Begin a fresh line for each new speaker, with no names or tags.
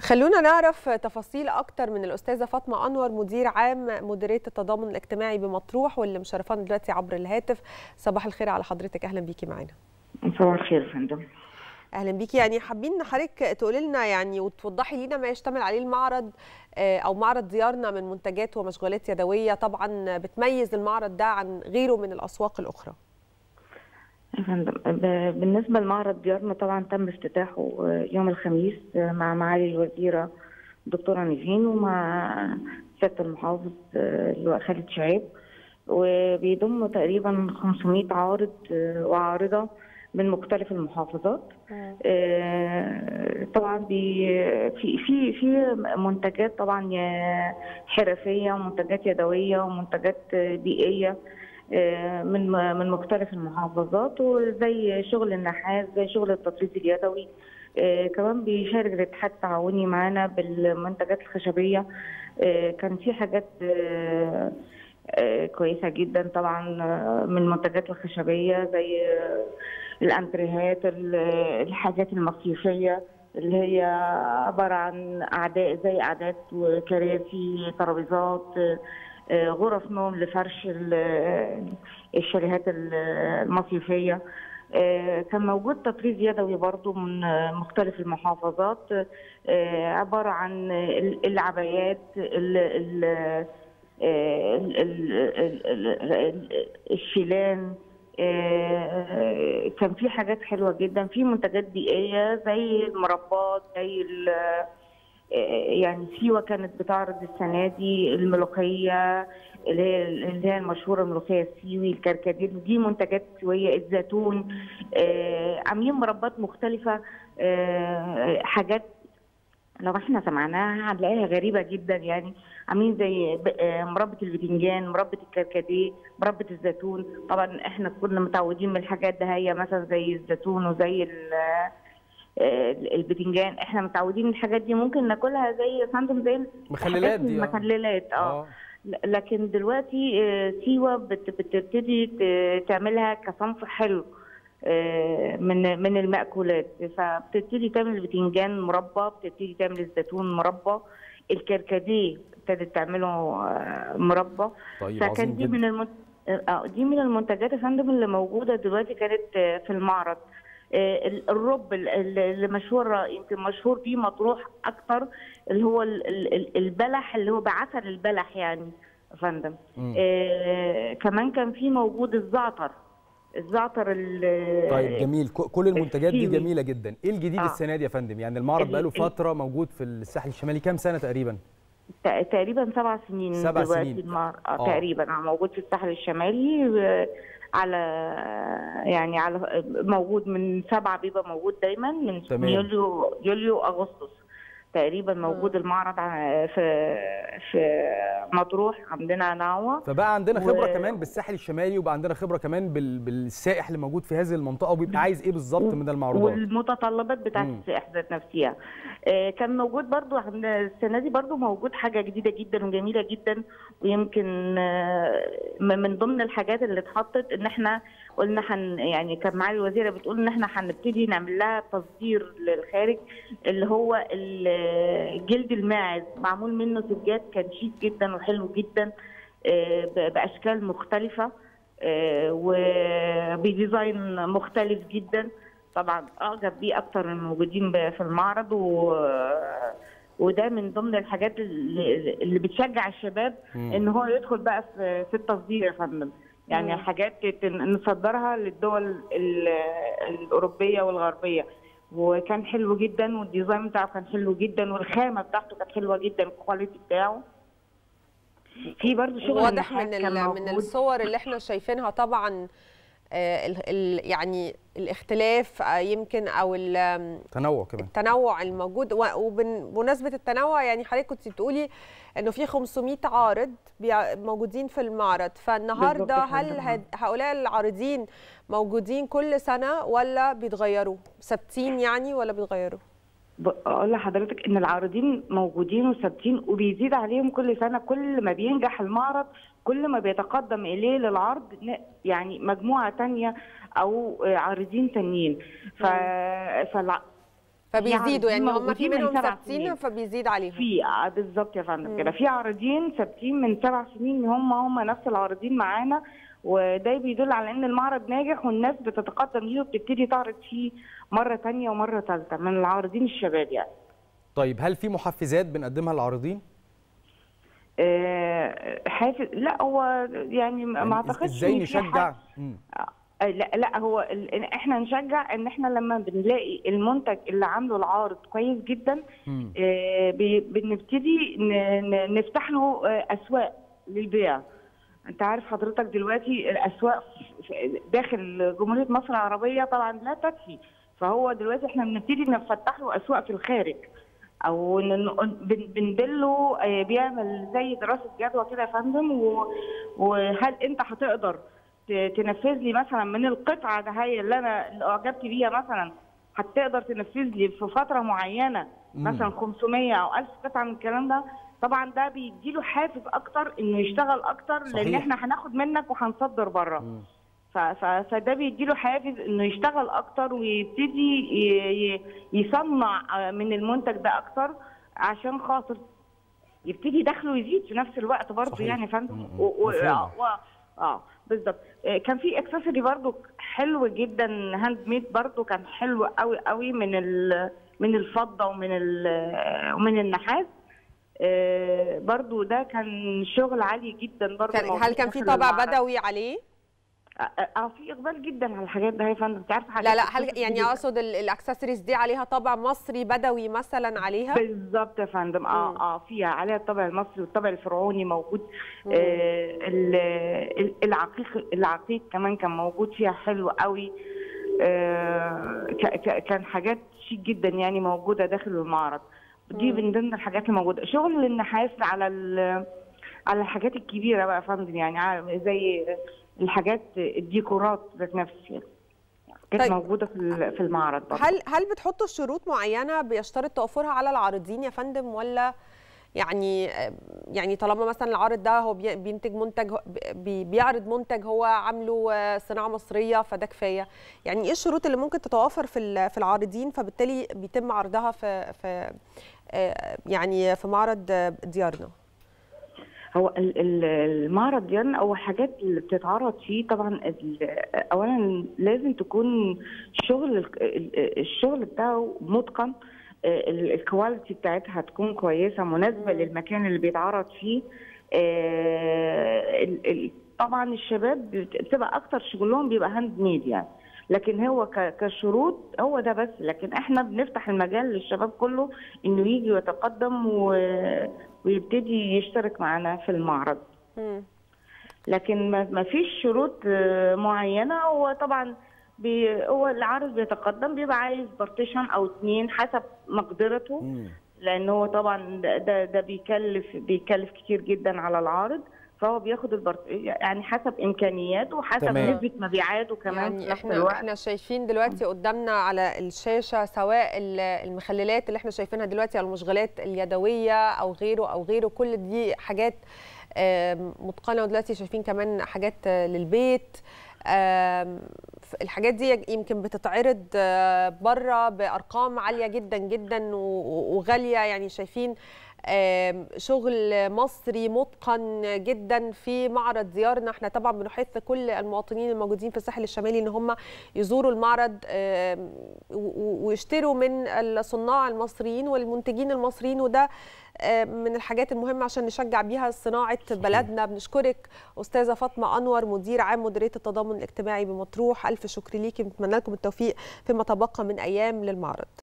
خلونا نعرف تفاصيل اكتر من الاستاذه فاطمه انور مدير عام مديريه التضامن الاجتماعي بمطروح واللي مشرفانا دلوقتي عبر الهاتف صباح الخير على حضرتك اهلا بيكي معانا
صباح الخير يا فندم
اهلا بيكي يعني حابين حضرتك تقولي لنا يعني وتوضحي لنا ما يشتمل عليه المعرض او معرض ديارنا من منتجات ومشغولات يدويه طبعا بتميز المعرض ده عن غيره من الاسواق الاخرى
يا فندم بالنسبه لمعرض ديارنا طبعا تم افتتاحه يوم الخميس مع معالي الوزيره الدكتوره نيفين ومع سياده المحافظ اللواء خالد شعيب وبيضم تقريبا 500 عارض وعارضه من مختلف المحافظات آه طبعا بي في في في منتجات طبعا حرفيه ومنتجات يدويه ومنتجات بيئيه آه من من مختلف المحافظات وزي شغل النحاس زي شغل التطريز اليدوي آه كمان بيشارك الاتحاد التعاوني معانا بالمنتجات الخشبيه كان في حاجات كويسه جدا طبعا من المنتجات الخشبيه زي الانتريهات الحاجات المصيفيه اللي هي عباره عن اعداء زي اعداد وكراسي ترابيزات غرف نوم لفرش الشاليهات المصيفيه كان موجود تطريز يدوي برضو من مختلف المحافظات عباره عن العبايات الشيلان كان في حاجات حلوه جدا في منتجات بيئيه زي المربات زي يعني سيوه كانت بتعرض السنه دي الملوخيه اللي هي اللي هي المشهوره الملوخيه السيوي الكركديه دي منتجات سويه الزيتون عاملين مربات مختلفه حاجات لو احنا سمعناها هنلاقيها غريبه جدا يعني عاملين زي مربى البتنجان مربى الكركديه مربى الزيتون طبعا احنا كنا متعودين من الحاجات ده هي مثلا زي الزيتون وزي البتنجان احنا متعودين الحاجات دي ممكن ناكلها زي فندم زي
مخللات دي
مخللات اه لكن دلوقتي سيوه بتبتدي تعملها كصنف حلو من من المأكولات فبتبتدي تعمل البتنجان مربى بتبتدي تعمل الزيتون مربى الكركديه ابتدت تعمله مربى
طيب
فكان دي من المنت... دي من المنتجات يا فندم اللي موجوده دلوقتي كانت في المعرض الرب اللي مشهور يمكن مشهور بيه مطروح اكتر اللي هو البلح اللي هو بعسل البلح يعني يا فندم آه كمان كان في موجود الزعتر الزعتر
طيب جميل كل المنتجات دي جميله جدا ايه الجديد آه. السنه دي يا فندم يعني المعرض بقاله فتره موجود في الساحل الشمالي كام سنه تقريبا
تقريبا سبع سنين
سبع
دلوقتي
سنين
المعرض آه. تقريبا موجود في الساحل الشمالي على يعني على موجود من سبعه بيبقى موجود دايما من
تمام.
يوليو يوليو اغسطس تقريبا موجود المعرض في في مطروح عندنا نعوه
فبقى عندنا خبره و... كمان بالساحل الشمالي وبقى عندنا خبره كمان بال... بالسائح اللي موجود في هذه المنطقه وبيبقى عايز ايه بالظبط من المعروضات
والمتطلبات بتاعت السائح ذات نفسها آه كان موجود برضو السنه دي برضو موجود حاجه جديده جدا وجميله جدا ويمكن آه من ضمن الحاجات اللي اتحطت ان احنا قلنا حن يعني كان معالي الوزيره بتقول ان احنا هنبتدي نعمل لها تصدير للخارج اللي هو الجلد الماعز معمول منه سجاد كان شيك جدا وحلو جدا باشكال مختلفه وبديزاين مختلف جدا طبعا اعجب بيه اكتر الموجودين في المعرض و وده من ضمن الحاجات اللي بتشجع الشباب ان هو يدخل بقى في التصدير يا فندم يعني مم. حاجات نصدرها للدول الاوروبيه والغربيه وكان حلو جدا والديزاين بتاعه كان حلو جدا والخامه بتاعته كانت حلوه جدا الكواليتي بتاعه في برضه شغل
واضح من من الصور اللي احنا شايفينها طبعا ال ال يعني الاختلاف يمكن او
التنوع كمان
التنوع الموجود وبمناسبه التنوع يعني حضرتك كنت بتقولي انه في 500 عارض موجودين في المعرض فالنهارده هل هؤلاء العارضين موجودين كل سنه ولا بيتغيروا ثابتين يعني ولا بيتغيروا
اقول لحضرتك ان العارضين موجودين وثابتين وبيزيد عليهم كل سنه كل ما بينجح المعرض كل ما بيتقدم اليه للعرض يعني مجموعه تانية او عارضين تانيين ف... فالع...
فبيزيدوا يعني هم في
موجودين من
منهم
سبع
ثابتين
سنين.
فبيزيد عليهم
في آه، بالظبط يا فندم كده في عارضين ثابتين من سبع سنين هم هم نفس العارضين معانا وده بيدل على ان المعرض ناجح والناس بتتقدم ليه وبتبتدي تعرض فيه مره تانية ومره ثالثه من العارضين الشباب يعني
طيب هل في محفزات بنقدمها للعارضين؟
آه، حافز لا هو يعني ما
يعني
اعتقدش
ازاي
إن في
نشجع؟
حد-
مم.
آه، لا لا هو ال- احنا نشجع ان احنا لما بنلاقي المنتج اللي عامله العارض كويس جدا
مم.
آه، بي- بنبتدي ن- ن- نفتح له آه، اسواق للبيع انت عارف حضرتك دلوقتي الاسواق في- داخل جمهوريه مصر العربيه طبعا لا تكفي فهو دلوقتي احنا بنبتدي نفتح له اسواق في الخارج او ن- ن- بن- بندله آه، بيعمل زي دراسه جدوى كده يا فندم و- وهل انت هتقدر ت- تنفذ لي مثلا من القطعه ده هي اللي انا اللي اعجبت بيها مثلا هتقدر تنفذ لي في فتره معينه
مم.
مثلا 500 او 1000 قطعه من الكلام ده طبعا ده بيديله حافز اكتر انه يشتغل اكتر لان
صحيح.
احنا هناخد منك وهنصدر بره ف- ف- فده بيديله حافز انه يشتغل اكتر ويبتدي ي- ي- يصنع آه، من المنتج ده اكتر عشان خاطر يبتدي دخله يزيد في نفس الوقت برضه
صحيح.
يعني يا فندم
م- م.
و- و-
مفهوم.
اه و- اه بالظبط آه، كان في اكسسوري برضه حلو جدا هاند ميد برضه كان حلو قوي قوي من ال- من الفضه ومن ال- ومن النحاس آه، برضو ده كان شغل عالي جدا برضو
كان
موجود
هل كان في
داخل
طابع
المعرض.
بدوي عليه؟
اه آه، في اقبال جدا على الحاجات ده يا فندم انت عارفه حاجات
لا لا هل
بتتصل
يعني
جداً.
اقصد ال- الاكسسوارز دي عليها طابع مصري بدوي مثلا عليها؟
بالظبط يا فندم
مم.
اه اه فيها عليها الطابع المصري والطابع الفرعوني موجود
مم.
آه ال- ال- العقيق العقيق كمان كان موجود فيها حلو قوي آه ك- ك- كان حاجات شيك جدا يعني موجوده داخل المعرض دي
مم.
من ضمن الحاجات اللي موجوده شغل النحاس على ال- على الحاجات الكبيره بقى يا فندم يعني عا- زي الحاجات الديكورات ذات نفسها كانت
طيب.
موجوده في ال- في المعرض برضه.
هل هل بتحطوا شروط معينه بيشترط توفرها على العارضين يا فندم ولا يعني يعني طالما مثلا العارض ده هو بي- بينتج منتج هو- بي- بيعرض منتج هو عامله آه، صناعه مصريه فده كفايه يعني ايه الشروط اللي ممكن تتوافر في ال- في العارضين فبالتالي بيتم عرضها في في آه، يعني في معرض آه، ديارنا
هو ال- ال- المعرض ديالنا او حاجات اللي بتتعرض فيه طبعا ال- اولا لازم تكون شغل ال- ال- الشغل بتاعه متقن ال- الكواليتي بتاعتها تكون كويسه مناسبه
مم.
للمكان اللي بيتعرض فيه آه، ال- ال- طبعا الشباب بت- بتبقى اكتر شغلهم بيبقى هاند ميد يعني لكن هو ك- كشروط هو ده بس لكن احنا بنفتح المجال للشباب كله انه يجي ويتقدم و- ويبتدي يشترك معنا في المعرض
مم.
لكن ما ما فيش شروط آه، معينه هو طبعا بي هو العارض بيتقدم بيبقى عايز بارتيشن او اتنين حسب مقدرته
مم.
لان هو طبعا ده ده, ده بيكلف بيكلف كتير جدا على العارض فهو بياخد البرت... يعني حسب امكانياته وحسب
تمام.
نسبه مبيعاته كمان في
يعني
نفس
احنا
الوقت
احنا شايفين دلوقتي قدامنا على الشاشه سواء ال- المخللات اللي احنا شايفينها دلوقتي او المشغلات اليدويه او غيره او غيره كل دي حاجات آم، متقنه ودلوقتي شايفين كمان حاجات آه، للبيت آم، ف- الحاجات دي يمكن بتتعرض بره بارقام عاليه جدا جدا و- و- وغاليه يعني شايفين آم، شغل مصري متقن جدا في معرض ديارنا احنا طبعا بنحث كل المواطنين الموجودين في الساحل الشمالي ان هم يزوروا المعرض آم، و- و- ويشتروا من الصناع المصريين والمنتجين المصريين وده آم، من الحاجات المهمه عشان نشجع بيها صناعه بلدنا بنشكرك استاذه فاطمه انور مدير عام مديريه التضامن الاجتماعي بمطروح الف شكر ليكي بنتمنى لكم التوفيق فيما تبقى من ايام للمعرض